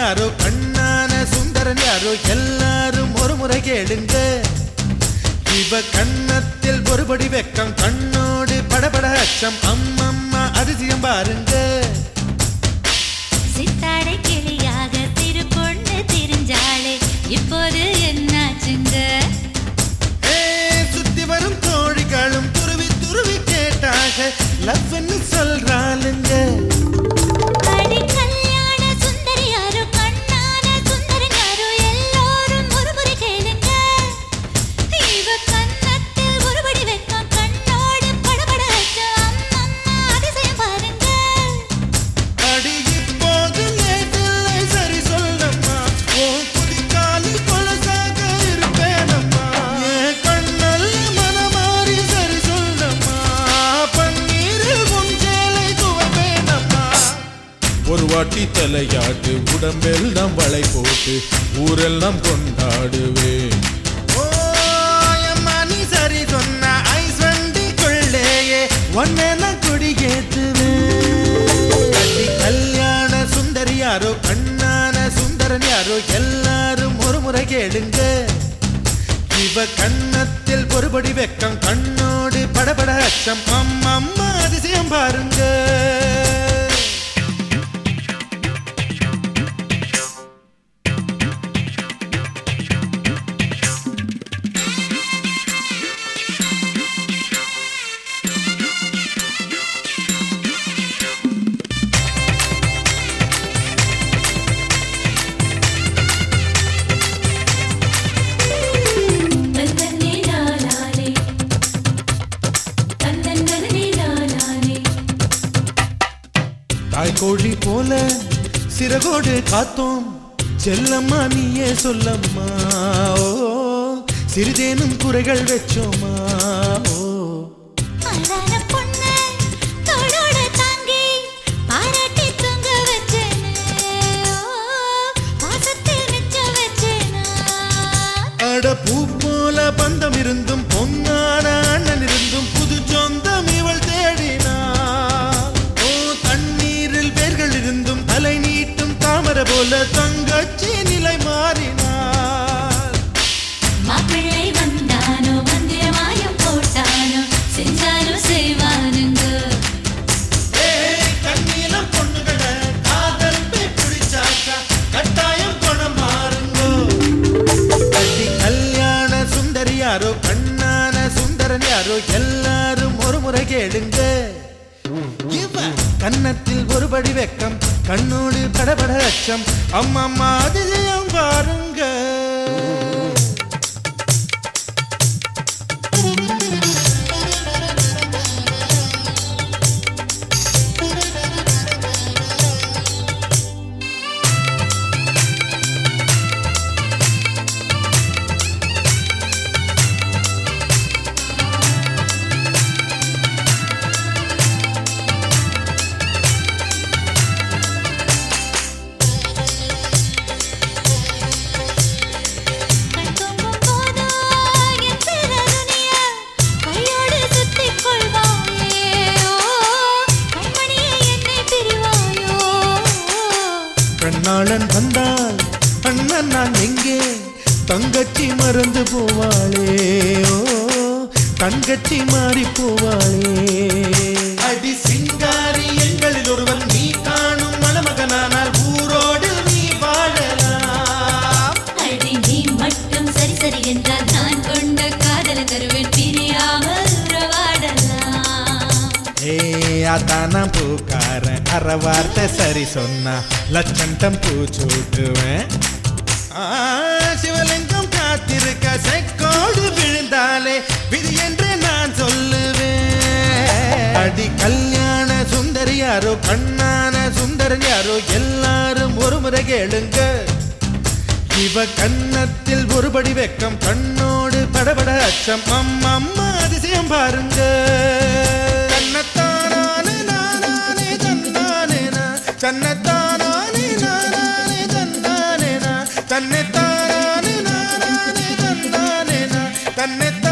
யாரோ கண்ணான சுந்தரன் யாரோ எல்லாரும் ஒரு முறை கேளுங்க இவ கண்ணத்தில் ஒருபடி வெக்கம் கண்ணோடு படபட அச்சம் அம்மம்மா அதிசயம் பாருங்க சித்தாடை கிளியாக திரு பொண்ணு திரிஞ்சாளே இப்போது என்னாச்சுங்க ஏ, சுத்தி வரும் தோழிகளும் துருவி துருவி கேட்டாக லவ்னு சொல்றாளுங்க அடி கல்யாண சுந்தரி யாரோ கண்ணான சுந்தரன் யாரோ எல்லோரும் ஒரு முறை கேளுங்க இவ கன்னத்தில் ஒருபடி வெக்கம் கண்ணோடு படபட அச்சம் அம்மம்மா அதிசயம் பாருங்க அடி இப்போது லேட்டில்லை சரி சொல்லம்மா உன் குதிக்காலில் கொலசாக இருப்பேனம்மா என் கண்ணல் மனமாறி சரி சொல்லம்மா பன்னீரில் உஞ்சேலை துவைப்பேனம்மா ஒரு வாட்டி தலையாட்டு உடம்பெல்லாம் வளை போட்டு ஊரெல்லாம் கொண்டாடுவேன் ஓ அம்மா நீ சரி சொன்ன ஐஸ் வண்டி கொள்ளேயே ஒன்னே நான் கொடியேத்துவேன் கல்யாண சுந்தரி யாரோ கண்ணான சுந்தரன் யாரோ எல்லாரும் ஒரு முறை கேளுங்க இவ கண்ணத்தில் ஒருபடி வெக்கம் கண்ணோடு படபட அச்சம் அம்மம்மா அதிசயம் பாருங்க தன்னே நானானே தன்னே நானானே தாய்கோழி போல சிறகோடு காத்தோம் செல்லம்மா நீயே சொல்லம்மா ஓ சிறிதேனும் குறைகள் வச்சோமா ஓ அழகான பொண்ணு தோளோட தாங்கி பாராட்டி தூங்க வச்சேனே ஓ, பாசத்தில் மிச்ச வச்சேனா அட பூ போல பந்தம் இருந்தும் பொன்னான அண்ணன் இருந்தும் புது சொந்தம் இவள் தேடினாள் ஓ தண்ணீரில் வேர்கள் இருந்தும் தலை நீட்டும் தாமரை போல தங்கச்சி நிலை மாறினாள் மாப்பிள்ளை வந்தானோ மந்திரமாயம் போட்டானோ செஞ்சாலும் செய்வானுங்க ஏய், கண்ணீலம் பொண்ணுகளை காதல் போய் பிடிச்சாக்கா கட்டாயம் குணம் மாறுங்கோ. கட்டி கல்யாண சுந்தரி யாரோ கண்ணான சுந்தரன் யாரோ எல்லாரும் ஒரு முறை கேளுங்க இவ கன்னத்தில் ஒருபடி வெக்கம் கண்ணோடு படபட அச்சம் அம்மம்மா அதிசயம் பாருங்க கண் தூங்கும் போதோ என் சிறகுனிய கையோடு சுத்திக் கொள்வாயே ஓ, கண்மணியே என்னை பிரிவாயோ கண்ணாளன் வந்தால் அண்ணன் நான் எங்கே தங்கச்சி மறந்து போவாளே ஓ தங்கச்சி மாறி போவாளே அடி சிங்காரி எங்களில் ஒருவன் நீ காணும் மணமகனானால் ஊரோடு நீ வாழலாம் அடி நீ மட்டும் சரி சரி என்றால் நான் கொண்ட காதல தருவேன் பிரியாமல் உறவாடலாம் ஏ அதானா பூக்காரன் அரை வார்த்தை சரி சொன்னா லட்சண்டம் பூ சூட்டுவேன் ஆ, சிவலிங்கம் காத்திருக்க செக்கோடு விழுந்தாலே விதி என்று நான் சொல்லுவேன் அடி கல்யாண சுந்தரி யாரோ கண்ணான சுந்தரன் யாரோ எல்லாரும் ஒரு முறை கேளுங்க இவ கன்னத்தில் ஒருபடி வெக்கம் கண்ணோடு படபட அச்சம் அம்மம்மா அதிசயம் பாருங்க கண்ணத்தானானே நானானே தன்னானே நான். சன்னத்தானானே நானானே தன்னானே நான். தன்னைத்தானானே நானானே தன்னானே நான். தன்னைத்தானானே